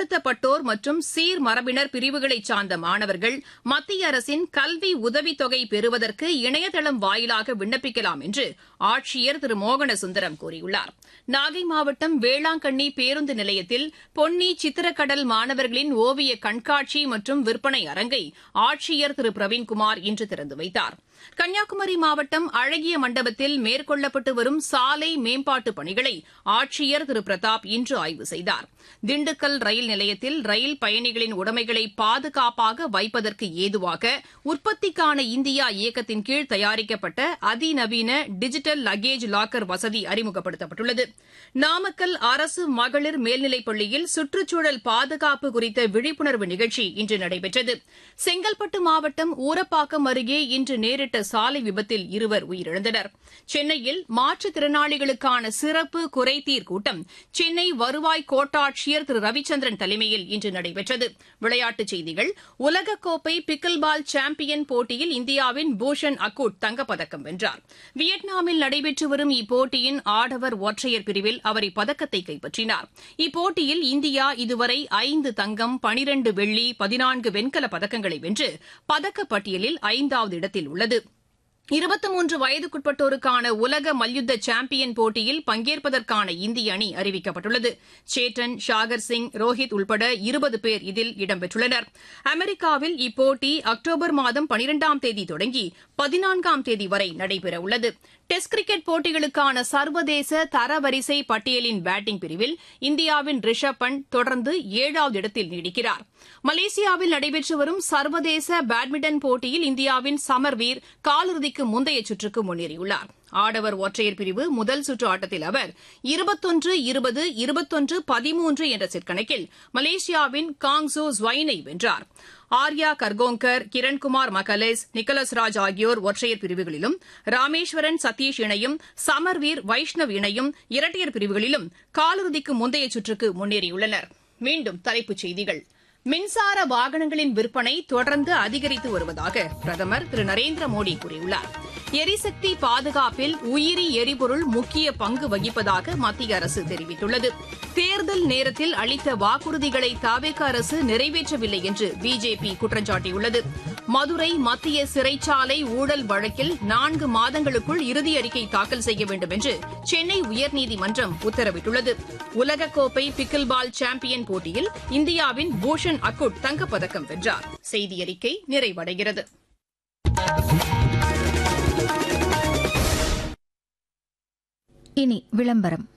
பிற்படுத்தப்பட்டோர் மற்றும் சீர்மரபினர் பிரிவுகளைச் சார்ந்த மாணவர்கள் மத்திய அரசின் கல்வி உதவித்தொகை பெறுவதற்கு இணையதளம் வாயிலாக விண்ணப்பிக்கலாம் என்று ஆட்சியர் திரு மோகன சுந்தரம் கூறியுள்ளார் நாகை மாவட்டம் வேளாங்கண்ணி பேருந்து நிலையத்தில் பொன்னி சித்திரக்கடல் மாணவர்களின் ஓவிய கண்காட்சி மற்றும் விற்பனை அரங்கை ஆட்சியர் திரு பிரவீன்குமார் இன்று திறந்து வைத்தார் கன்னியாகுமரி மாவட்டம் அழகிய மண்டபத்தில் மேற்கொள்ளப்பட்டு வரும் சாலை மேம்பாட்டு பணிகளை ஆட்சியர் திரு பிரதாப் இன்று ஆய்வு செய்தார் திண்டுக்கல் ரயில் நிலையத்தில் ரயில் பயணிகளின் உடைமைகளை பாதுகாப்பாக வைப்பதற்கு ஏதுவாக உற்பத்திக்கான இந்தியா இயக்கத்தின் கீழ் தயாரிக்கப்பட்ட அதிநவீன டிஜிட்டல் லக்கேஜ் லாக்கர் வசதி அறிமுகப்படுத்தப்பட்டுள்ளது நாமக்கல் அரசு மகளிர் மேல்நிலைப் பள்ளியில் சுற்றுச்சூழல் பாதுகாப்பு குறித்த விழிப்புணர்வு நிகழ்ச்சி இன்று நடைபெற்றது செங்கல்பட்டு மாவட்டம் ஊரப்பாக்கம் அருகே இன்று நேரிட்ட சாலை விபத்தில் இருவர் உயிரிழந்தனர் சென்னையில் மாற்றுத்திறனாளிகளுக்கான சிறப்பு குறைதீர் கூட்டம் சென்னை வருவாய் கோட்டாட்சியர் திரு ரவிச்சந்திரன் தலைமையில் இன்று நடைபெற்றது விளையாட்டுச் செய்திகள் உலகக்கோப்பை பிக்கில் பால் சாம்பியன் போட்டியில் இந்தியாவின் பூஷன் அக்கூட் தங்கப்பதக்கம் வென்றார் வியட்நாமில் நடைபெற்று வரும் இப்போட்டியின் ஆடவர் ஒற்றையர் பிரிவில் அவர் இப்பதக்கத்தை கைப்பற்றினார் இப்போட்டியில் இந்தியா இதுவரை ஐந்து தங்கம் பனிரண்டு வெள்ளி பதினான்கு வெண்கலப் பதக்கங்களை வென்று பதக்கப்பட்டியலில் ஐந்தாவது இடத்தில் உள்ளது இருபத்தி மூன்று வயதுக்குட்பட்டோருக்கான உலக மல்யுத்த சாம்பியன் போட்டியில் பங்கேற்பதற்கான இந்திய அணி அறிவிக்கப்பட்டுள்ளது சேட்டன் ஷாகர் சிங் ரோஹித் உள்பட இருபது பேர் இதில் இடம்பெற்றுள்ளனர் அமெரிக்காவில் இப்போட்டி அக்டோபர் மாதம் பனிரெண்டாம் தேதி தொடங்கி பதினான்காம் தேதி வரை நடைபெறவுள்ளது டெஸ்ட் கிரிக்கெட் போட்டிகளுக்கான சர்வதேச தரவரிசை பட்டியலின் பேட்டிங் பிரிவில் இந்தியாவின் ரிஷப் பண்ட் தொடர்ந்து ஏழாவது இடத்தில் நீடிக்கிறார் மலேசியாவில் நடைபெற்று வரும் சர்வதேச பேட்மிண்டன் போட்டியில் இந்தியாவின் சமர்வீர் காலிறுதிக்கு முந்தைய சுற்றுக்கு முன்னேறியுள்ளார் ஆடவர் ஒற்றையர் பிரிவு முதல் சுற்று ஆட்டத்தில் அவர் இருபத்தொன்று இருபது இருபத்தொன்று பதிமூன்று என்ற செட் கணக்கில் மலேசியாவின் காங்ஸோ ஸ்வைனை வென்றார் ஆர்யா கர்கோங்கர் கிரண்குமார் மகலேஸ் நிக்கலஸ் ராஜ் ஆகியோர் ஒற்றையர் பிரிவுகளிலும் ராமேஸ்வரன் சதீஷ் இணையும் சமர்வீர் வைஷ்ணவ் இணையும் இரட்டையர் பிரிவுகளிலும் காலிறுதிக்கு முந்தைய சுற்றுக்கு முன்னேறியுள்ளனர் மீண்டும் தலைப்புச் செய்திகள் மின்சார வாகனங்களின் விற்பனை தொடர்ந்து அதிகரித்து வருவதாக பிரதமர் திரு நரேந்திர மோடி கூறியுள்ளார் எரிசக்தி பாதுகாப்பில் உயிரி எரிபொருள் முக்கிய பங்கு வகிப்பதாக மத்திய அரசு தெரிவித்துள்ளது தேர்தல் நேரத்தில் அளித்த வாக்குறுதிகளை தாவேக அரசு நிறைவேற்றவில்லை என்று பிஜேபி குற்றம் சாட்டியுள்ளது மதுரை மத்திய சிறைச்சாலை ஊழல் வழக்கில் நான்கு மாதங்களுக்குள் இறுதி அறிக்கை தாக்கல் செய்ய வேண்டும் என்று சென்னை உயர்நீதிமன்றம் உத்தரவிட்டுள்ளது உலகக்கோப்பை பிக்கில் பால் சாம்பியன் போட்டியில் இந்தியாவின் பூஷன் அக்குட் தங்கப்பதக்கம் வென்றார் செய்தி அறிக்கை நிறைவடைகிறது இனி விளம்பரம்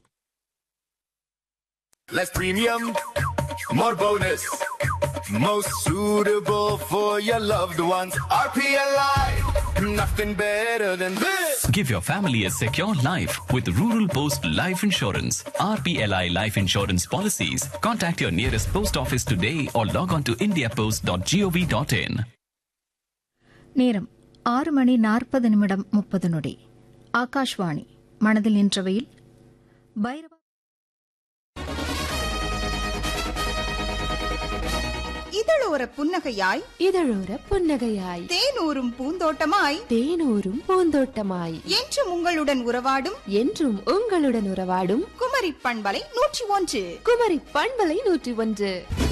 Less premium, more bonus. Most suitable for your loved ones. RPLI, nothing better than this. Give your family a secure life with Rural Post Life Insurance. RPLI Life Insurance Policies. Contact your nearest post office today or log on to indiapost.gov.in. நேரம் ஆறு மணி நாற்பது நிமிடம் முப்பது நொடி ஆகாஷ்வாணி மனதில் நின்றவையில் பைரவா இதழோர புன்னகையாய் இதழோர புன்னகையாய் தேனூரும் பூந்தோட்டமாய் தேனூரும் பூந்தோட்டமாய் என்றும் உங்களுடன் உறவாடும் என்றும் உங்களுடன் உறவாடும் குமரி பண்பலை நூற்றி ஒன்று குமரி பண்பலை நூற்றி ஒன்று